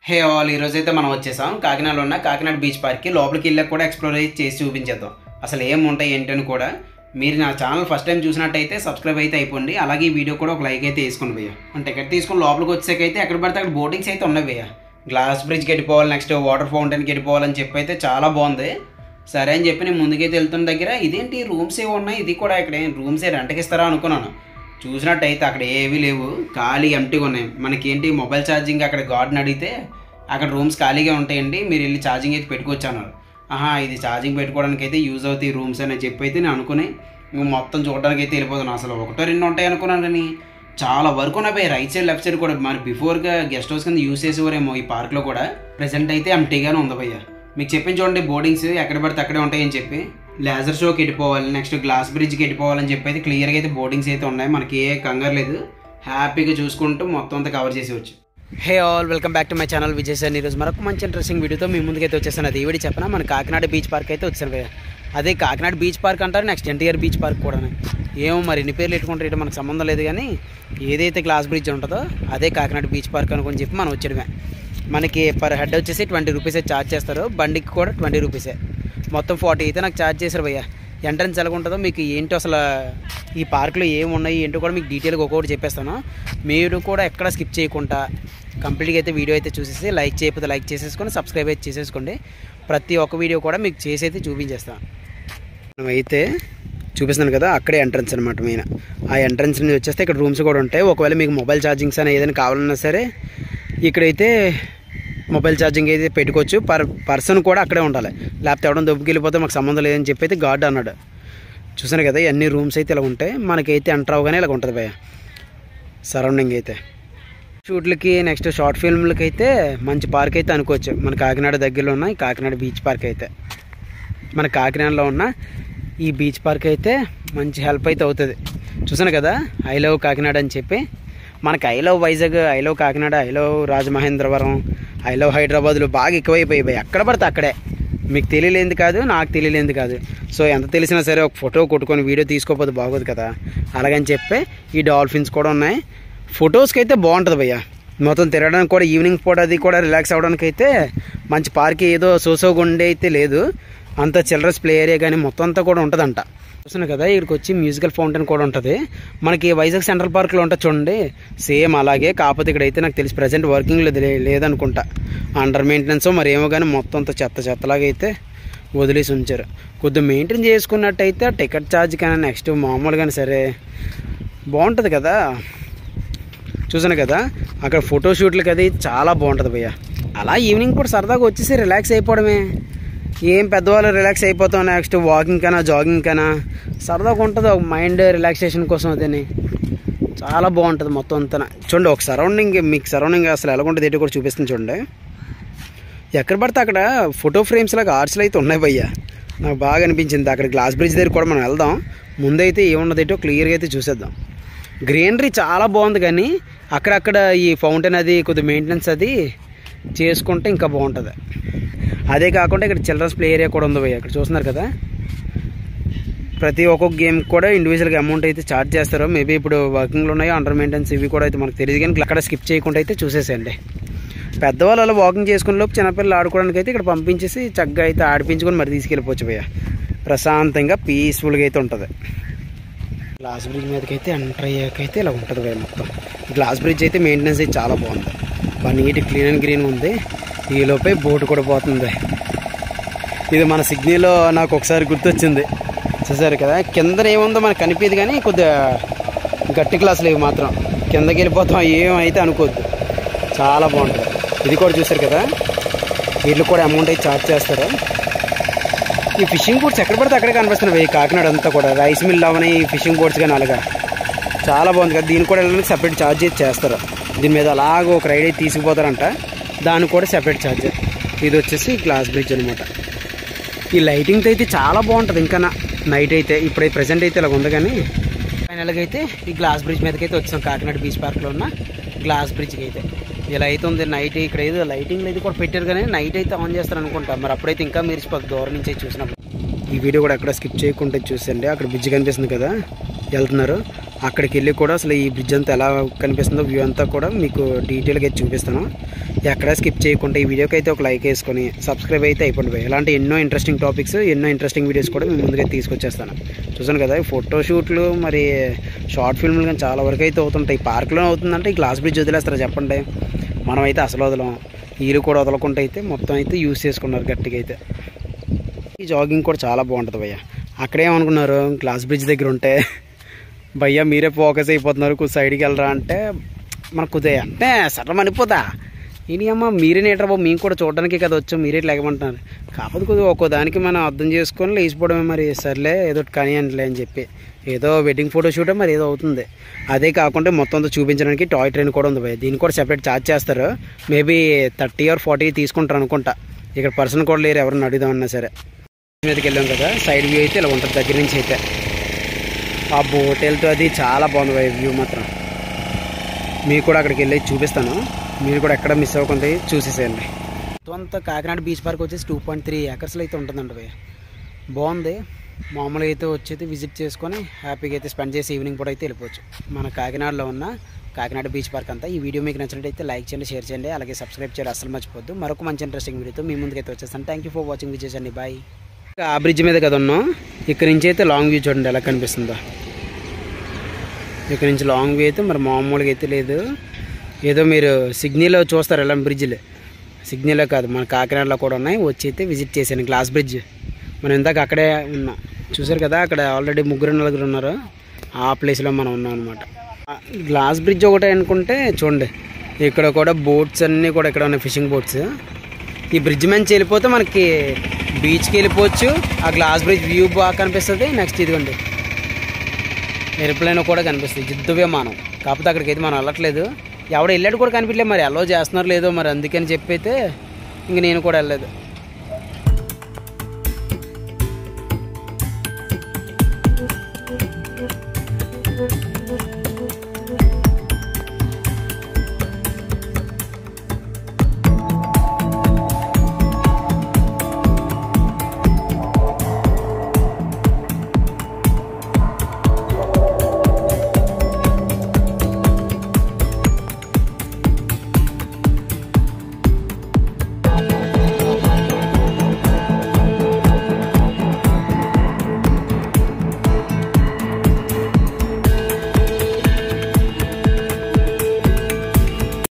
Hey all ఈరోజు అయితే మనం వచ్చేసాం కాకినాడలో ఉన్న కాకినాడ బీచ్ పార్క్కి లోపలికి వెళ్ళాక కూడా ఎక్స్ప్లోర్ అయితే చేసి చూపించేద్దాం అసలు ఏం ఉంటాయి ఏంటని కూడా మీరు నా ఛానల్ ఫస్ట్ టైం చూసినట్టయితే సబ్స్క్రైబ్ అయితే అయిపోండి అలాగే ఈ వీడియో కూడా ఒక లైక్ అయితే వేసుకోండి భయ్య మన టికెట్ తీసుకుని లోపలికి వచ్చాకైతే ఎక్కడ పడితే అక్కడ బోటింగ్స్ అయితే ఉన్నాయి భయ్య గ్లాస్ బ్రిడ్జ్కి వెళ్ళిపోవాలి నెక్స్ట్ వాటర్ ఫౌంటైన్కి వెళ్ళిపోవాలని చెప్పి అయితే చాలా బాగుంది సరే అని చెప్పి నేను ముందుకైతే వెళ్తున్న దగ్గర ఇదేంటి రూమ్స్ ఏ ఉన్నాయి ఇది కూడా ఇక్కడ ఏం రూమ్స్ ఏ రెంట్కి ఇస్తారా అనుకున్నాను చూసినట్టయితే అక్కడ ఏవీ లేవు ఖాళీ ఎంటీగా ఉన్నాయి మనకి ఏంటి మొబైల్ ఛార్జింగ్ అక్కడ గార్డెన్ అడిగితే అక్కడ రూమ్స్ ఖాళీగా ఉంటాయండి మీరు వెళ్ళి ఛార్జింగ్ అయితే పెట్టుకోవచ్చు అన్నారు ఆహా ఇది ఛార్జింగ్ పెట్టుకోవడానికి అయితే యూజ్ అవుతాయి రూమ్స్ అని చెప్పి అయితే నేను అనుకుని ఇంక మొత్తం చూడడానికి అయితే వెళ్ళిపోతున్నాను అసలు ఒకటో రెండు ఉంటాయి అనుకున్నాను కానీ చాలా వరకు ఉన్నాయి రైట్ సైడ్ లెఫ్ట్ సైడ్ కూడా మరి బిఫోర్గా గెస్ట్ హౌస్ కింద యూస్ చేసేవారేమో ఈ పార్క్లో కూడా ప్రెసెంట్ అయితే ఎంటీగానే ఉంది భయ్య మీకు చెప్పింది చూడండి బోర్డింగ్స్ ఎక్కడ పడితే అక్కడే ఉంటాయని చెప్పి లేజర్ షోకి వెళ్ళిపోవాలి నెక్స్ట్ గ్లాస్ బ్రిడ్జ్కి వెళ్ళిపోవాలని చెప్పి అయితే క్లియర్గా అయితే బోర్డింగ్స్ అయితే ఉన్నాయి మనకి ఏ కంగారు లేదు హ్యాపీగా చూసుకుంటూ మొత్తం అంతా కవర్ చేసేవచ్చు hey all welcome back to my channel Vijay sir ఈరోజు మరొక మంచి ఇంట్రెస్టింగ్ వీడియోతో మీ ముందుకైతే వచ్చేసాను అది ఏవిడి చెప్పిన మన కాకినాడ బీచ్ పార్క్ అయితే వచ్చాను భయ్య అదే కాకినాడ బీచ్ పార్క్ అంటారు నెక్స్ట్ ఎన్టీఆర్ బీచ్ పార్క్ కూడా ఏమో మరి ఎన్ని పేర్లు పెట్టుకుంటారు ఇటు మనకు సంబంధం లేదు కానీ ఏదైతే గ్లాస్ బ్రిడ్జ్ ఉంటుందో అదే కాకినాడ బీచ్ పార్క్ అనుకుని చెప్పి మనం వచ్చేయడమే మనకి పర్ హెడ్ వచ్చేసి ట్వంటీ రూపీసే ఛార్జ్ చేస్తారు బండికి కూడా ట్వంటీ రూపీసే మొత్తం ఫార్టీ అయితే నాకు ఛార్జ్ చేశారు భయ్య ఎంట్రన్స్ ఎలా ఉంటుందో మీకు ఏంటో అసలు ఈ పార్క్లో ఏమి ఉన్నాయి ఏంటో కూడా మీకు డీటెయిల్గా ఒక్కొక్కటి చెప్పేస్తాను మీరు కూడా ఎక్కడ స్కిప్ చేయకుండా కంప్లీట్గా అయితే వీడియో అయితే చూసేసి లైక్ చేయకపోతే లైక్ చేసేసుకొని సబ్స్క్రైబ్ అయితే చేసేసుకోండి ప్రతి ఒక్క వీడియో కూడా మీకు చేసి అయితే చూపించేస్తాను మనం అయితే చూపిస్తున్నాను కదా అక్కడే ఎంట్రన్స్ అనమాట మెయిన్ ఆ ఎంట్రన్స్ నుంచి వచ్చేస్తే ఇక్కడ రూమ్స్ కూడా ఉంటాయి ఒకవేళ మీకు మొబైల్ ఛార్జింగ్స్ అని ఏదైనా కావాలన్నా సరే ఇక్కడైతే మొబైల్ ఛార్జింగ్ అయితే పెట్టుకోవచ్చు పర్ పర్సన్ కూడా అక్కడే ఉండాలి లేకపోతే ఎవడం దొబ్బుకెళ్ళిపోతే మాకు సంబంధం లేదని చెప్పి అయితే గార్డ్ అన్నాడు చూసాను కదా అన్ని రూమ్స్ అయితే ఇలా ఉంటాయి మనకైతే ఎంటర్ అవగానే ఇలా ఉంటుంది భయ సరౌండింగ్ అయితే షూట్లకి నెక్స్ట్ షార్ట్ ఫిల్మ్లకి అయితే మంచి పార్క్ అయితే అనుకోవచ్చు మన కాకినాడ దగ్గరలో ఉన్న ఈ కాకినాడ బీచ్ పార్క్ అయితే మన కాకినాడలో ఉన్న ఈ బీచ్ పార్క్ అయితే మంచి హెల్ప్ అయితే అవుతుంది చూసాను కదా ఐ లవ్ కాకినాడ అని చెప్పి మనకి I love Vizag I love Kakinada I love Rajamahendravaram I love హైదరాబాద్లో బాగా ఎక్కువైపోయాయి ఎక్కడ పడితే అక్కడే మీకు తెలియలేంది కాదు నాకు తెలియలేంది కాదు సో ఎంత తెలిసినా సరే ఒక ఫోటో కొట్టుకొని వీడియో తీసుకోకపోతే బాగోదు కదా అలాగని చెప్పి ఈ డాల్ఫిన్స్ కూడా ఉన్నాయి ఫొటోస్కి అయితే బాగుంటుంది భయ్య మొత్తం తిరగడానికి కూడా ఈవినింగ్ పూట అది కూడా రిలాక్స్ అవ్వడానికి అయితే మంచి పార్క్ ఏదో సోసోగా ఉండే అయితే లేదు అంత చిల్డ్రన్స్ ప్లే ఏరియా కానీ మొత్తం అంతా కూడా ఉంటుందంట చూస్తున్నాను కదా ఇక్కడికి వచ్చి మ్యూజికల్ ఫౌంటైన్ కూడా ఉంటుంది మనకి వైజాగ్ సెంట్రల్ పార్క్లో ఉంటుంది చూడండి సేమ్ అలాగే కాకపోతే ఇక్కడైతే నాకు తెలిసి ప్రజెంట్ వర్కింగ్ లేదు లేదనుకుంటా అండర్ మెయింటెనెన్స్ మరి ఏమో కానీ మొత్తం అంత చెత్త చెత్తలాగా అయితే వదిలేసి ఉంచారు కొద్దిగా మెయింటైన్ చేసుకున్నట్టయితే టికెట్ ఛార్జ్ కానీ నెక్స్ట్ మామూలుగానే సరే బాగుంటుంది కదా చూసాను కదా అక్కడ ఫోటో షూట్లకి అది చాలా బాగుంటుంది భయ్య అలా ఈవినింగ్ పూట సరదాగా వచ్చేసి రిలాక్స్ అయిపోవడమే ఏం పెద్దవాళ్ళు రిలాక్స్ అయిపోతాం నెక్స్ట్ వాకింగ్ కన్నా జాగింగ్ కన్నా సరదాగా ఉంటుంది ఒక మైండ్ రిలాక్సేషన్ కోసం అదని చాలా బాగుంటుంది మొత్తం అంతా చూడండి ఒక సరౌండింగ్ మీకు సరౌండింగ్ అసలు ఎలా ఉంటుంది ఏంటో కూడా చూపిస్తుంది చూడండి ఎక్కడ పడితే అక్కడ ఫోటో ఫ్రేమ్స్ లాగా ఆర్ట్స్లు అయితే ఉన్నాయి భయ్య నాకు బాగా అనిపించింది అక్కడ గ్లాస్ బ్రిడ్జ్ దగ్గర కూడా మనం వెళ్దాం ముందైతే ఏమున్నది ఏంటో క్లియర్గా అయితే చూసేద్దాం గ్రీనరీ చాలా బాగుంది కానీ అక్కడక్కడ ఈ ఫౌంటైన్ అది కొద్ది మెయింటెనెన్స్ అది చేసుకుంటే ఇంకా బాగుంటుంది అదే కాకుండా ఇక్కడ చిల్డ్రన్స్ ప్లే ఏరియా కూడా ఉంది భయ్య ఇక్కడ చూస్తున్నారు కదా ప్రతి ఒక్కొక్క గేమ్ కూడా ఇండివిజువల్గా అమౌంట్ అయితే ఛార్జ్ చేస్తారు మేబీ ఇప్పుడు వర్కింగ్లో ఉన్నాయో అండర్ మెయింటెనెన్స్ ఇవి కూడా అయితే మనకు తెలియదు కానీ అక్కడ స్కిప్ చేయకుండా అయితే చూసేసేయండి పెద్దవాళ్ళు అలా వాకింగ్ చేసుకునే లోపు చిన్నపిల్లలు ఆడుకోవడానికి అయితే ఇక్కడ పంపించేసి చక్కగా అయితే ఆడిపించుకొని మరి తీసుకెళ్ళిపోవచ్చు భయ్య ప్రశాంతంగా పీస్ఫుల్గా అయితే ఉంటుంది గ్లాస్ బ్రిడ్జ్ మీదకి అయితే ఎంటర్ అయ్యాకైతే ఇలా ఉంటుంది భయ్య మొత్తం గ్లాస్ బ్రిడ్జ్ అయితే మెయింటెనెన్స్ అయితే చాలా బాగుంది బాగా నీట్ క్లీన్ అండ్ గ్రీన్ ఉంది ఈ లోపే బోటు కూడా పోతుంది ఇది మన సిగ్నీలో నాకు ఒకసారి గుర్తొచ్చింది చూసారు కదా కింద ఏముందో మనకు కనిపించదు కానీ కొద్దిగా గట్టి క్లాసులు ఇవి మాత్రం కిందకి వెళ్ళిపోతాం ఏమైతే అనుకోవద్దు చాలా బాగుంటుంది ఇది కూడా చూసారు కదా వీళ్ళు కూడా అమౌంట్ అయితే ఛార్జ్ చేస్తారు ఈ ఫిషింగ్ బోట్స్ ఎక్కడ పడితే అక్కడే కనిపిస్తున్నాయి ఈ కాకినాడ అంతా కూడా రైస్ మిల్ అవని ఈ ఫిషింగ్ బోట్స్ కానీ అలాగా చాలా బాగుంది కదా దీనికి కూడా వెళ్ళడానికి సపరేట్ ఛార్జ్ అయితే చేస్తారు దీని మీద అలాగ ఒక రైడ్ అయితే తీసుకుపోతారంట దానికి కూడా సెపరేట్ ఛార్జ్ ఇది వచ్చేసి గ్లాస్ బ్రిడ్జ్ అనమాట ఈ లైటింగ్తో అయితే చాలా బాగుంటుంది ఇంకా నైట్ అయితే ఇప్పుడు ప్రజెంట్ అయితే ఇలా ఉంది కానీ ఫైనల్గా అయితే ఈ గ్లాస్ బ్రిడ్జ్ మీదకి అయితే వచ్చాం కాకినాడ బీచ్ పార్క్లో ఉన్న గ్లాస్ బ్రిడ్జ్కి అయితే ఇలా అయితే ఉంది నైట్ ఇక్కడ ఏదో లైటింగ్ అయితే కూడా పెట్టారు కానీ నైట్ అయితే ఆన్ చేస్తారు అనుకుంటా మరి అప్పుడైతే ఇంకా మెరిసిపోతుంది దూరం నుంచి చూసినప్పుడు ఈ వీడియో కూడా అక్కడ స్కిప్ చేయకుండా చూసండి అక్కడ బ్రిడ్జ్ కనిపిస్తుంది కదా వెళ్తున్నారు అక్కడికి వెళ్ళి కూడా అసలు ఈ బ్రిడ్జ్ అంతా ఎలా కనిపిస్తుందో వ్యూ అంతా కూడా మీకు డీటెయిల్గా అయితే చూపిస్తాను ఎక్కడ స్కిప్ చేయకుండా ఈ వీడియోకి అయితే ఒక లైక్ వేసుకొని సబ్స్క్రైబ్ అయితే అయిపోండి భయ్. ఇలాంటి ఎన్నో ఇంట్రెస్టింగ్ టాపిక్స్ ఎన్నో ఇంట్రెస్టింగ్ వీడియోస్ కూడా మేము ముందుగా తీసుకొచ్చేస్తాను చూసాను కదా ఈ ఫోటో షూట్లు మరి షార్ట్ ఫిల్మ్లు కానీ చాలా వరకు అయితే అవుతుంటాయి పార్క్లో అవుతుందంటే ఈ గ్లాస్ బ్రిడ్జ్ వదిలేస్తారా చెప్పండి మనమైతే అసలు వదలం వీళ్ళు కూడా వదలకుండా అయితే మొత్తం అయితే యూస్ చేసుకున్నారు గట్టిగా అయితే ఈ జాగింగ్ కూడా చాలా బాగుంటుంది భయ్య అక్కడేమనుకున్నారు గ్లాస్ బ్రిడ్జ్ దగ్గర ఉంటే భయ్య మీరే ఫోకస్ అయిపోతున్నారు కొద్ది సైడ్కి వెళ్ళరా అంటే మనకు కుదే అంటే సర్రం అనిపోతా ఇది అమ్మ మీరే నేటర్ బాబు మేము కూడా చూడడానికి కదా వచ్చాం మీరే లేకమంటున్నారు కాకపోతే కొద్దిగా ఒక్కో దానికి మనం అర్థం చేసుకొని లేచిపోవడమే మరి సర్లే ఏదో ఒకటి కానివ్వండిలే అని చెప్పి ఏదో వెడ్డింగ్ ఫోటో షూటే మరి ఏదో అవుతుంది అదే కాకుండా మొత్తం అంతా చూపించడానికి టాయ్ ట్రైన్ కూడా ఉంది భయ్య దీన్ని కూడా సెపరేట్ ఛార్జ్ చేస్తారు మేబీ థర్టీ ఆర్ ఫార్టీ తీసుకుంటారు అనుకుంటా ఇక్కడ పర్సన్ కూడా లేరు ఎవరిని అడుగుదామన్నా సరే మీదకి వెళ్ళాం కదా సైడ్ వ్యూ అయితే ఇలా ఉంటుంది దగ్గర నుంచి అయితే ఆ బోట్ వెళ్తూ అది చాలా బాగుంది భయ్య వ్యూ మాత్రం మీకు కూడా అక్కడికి వెళ్ళి చూపిస్తాను మీరు కూడా ఎక్కడ మిస్ అవ్వకుండా చూసేసేయండి మొత్తం కాకినాడ బీచ్ పార్క్ వచ్చేసి టూ పాయింట్ త్రీ ఏకర్స్లో అయితే ఉంటుందండి భయ్య బాగుంది మామూలుగా అయితే వచ్చి విజిట్ చేసుకొని హ్యాపీగా అయితే స్పెండ్ చేసి ఈవినింగ్ కూడా అయితే వెళ్ళిపోవచ్చు మన కాకినాడలో ఉన్న కాకినాడ బీచ్ పార్క్ అంతా ఈ వీడియో మీకు నచ్చినట్టయితే లైక్ చేయండి షేర్ చేయండి అలాగే సబ్స్క్రైబ్ చేయాలి అసలు మర్చిపోద్దు మరొక మంచి ఇంట్రెస్టింగ్ వీడియోతో మీ ముందుకైతే వచ్చేస్తాను థ్యాంక్ యూ ఫర్ వాచింగ్ విజయస్ అండి బాయ్ ఆ బ్రిడ్జ్ మీద కదా ఉన్నాం ఇక్కడ నుంచి అయితే లాంగ్ వ్యూ చూడండి ఎలా కనిపిస్తుందో ఇక్కడ నుంచి లాంగ్ వ్యూ అయితే మరి మామూలుగా అయితే లేదు ఏదో మీరు సిగ్నల్ చూస్తారు ఎలా బ్రిడ్జ్లు సిగ్నల్ కాదు మన కాకినాడలో కూడా ఉన్నాయి వచ్చి అయితే విజిట్ చేశాను గ్లాస్ బ్రిడ్జ్ మనం ఇందాక అక్కడే ఉన్నాం చూసారు కదా అక్కడ ఆల్రెడీ ముగ్గురు నలుగురు ఉన్నారు ఆ ప్లేస్లో మనం ఉన్నాం అనమాట గ్లాస్ బ్రిడ్జ్ ఒకటే అనుకుంటే చూడండి ఇక్కడ కూడా బోట్స్ అన్నీ కూడా ఇక్కడ ఉన్నాయి ఫిషింగ్ బోట్స్ ఈ బ్రిడ్జ్ మంచి వెళ్ళిపోతే మనకి బీచ్కి వెళ్ళిపోవచ్చు ఆ గ్లాస్ బ్రిడ్జ్ వ్యూ బాగా కనిపిస్తుంది నెక్స్ట్ ఇదిగోండి ఎయిర్ప్లేన్ కూడా కనిపిస్తుంది యుద్ధ విమానం కాకపోతే అక్కడికి అయితే మనం వెళ్ళట్లేదు ఎవడ వెళ్ళాడు కూడా కనిపించలేదు మరి అలో చేస్తున్నారు లేదో మరి అందుకని చెప్పి అయితే ఇంక నేను కూడా వెళ్ళలేదు